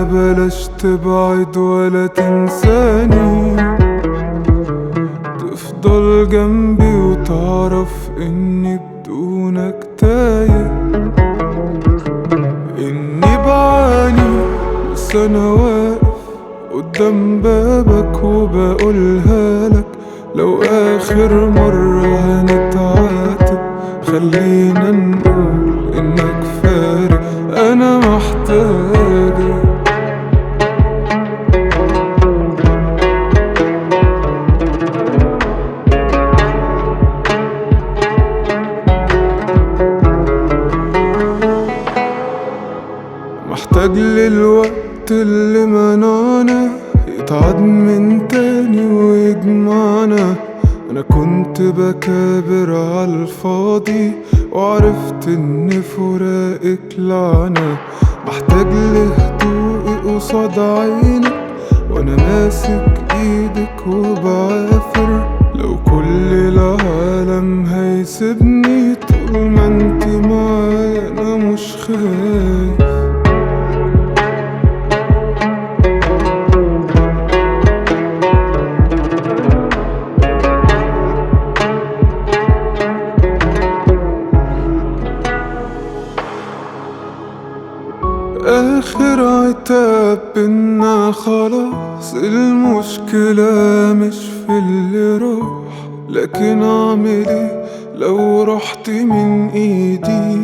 معايا بلاش تبعد ولا تنساني تفضل جنبي وتعرف اني بدونك تايه اني بعاني بس انا واقف قدام بابك وبقولها لك لو اخر مرة هنتعاتب خلينا نقول انك فارق انا محتاجك محتاج للوقت اللي منعنا يتعاد من تاني ويجمعنا انا كنت بكابر على الفاضي وعرفت ان فراقك لعنة محتاج لهدوء قصاد عينك وانا ماسك ايدك وبعافر لو كل العالم هيسيبني طول ما انت معايا انا مش خايف آخر عتاب بينا خلاص المشكلة مش في اللي راح لكن أعمل ايه لو رحت من ايدي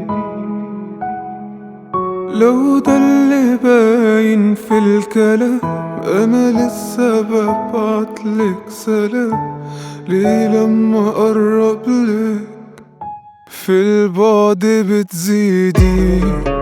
لو ده اللي باين في الكلام أنا لسه ببعتلك سلام ليه لما أقرب لك في البعد بتزيدي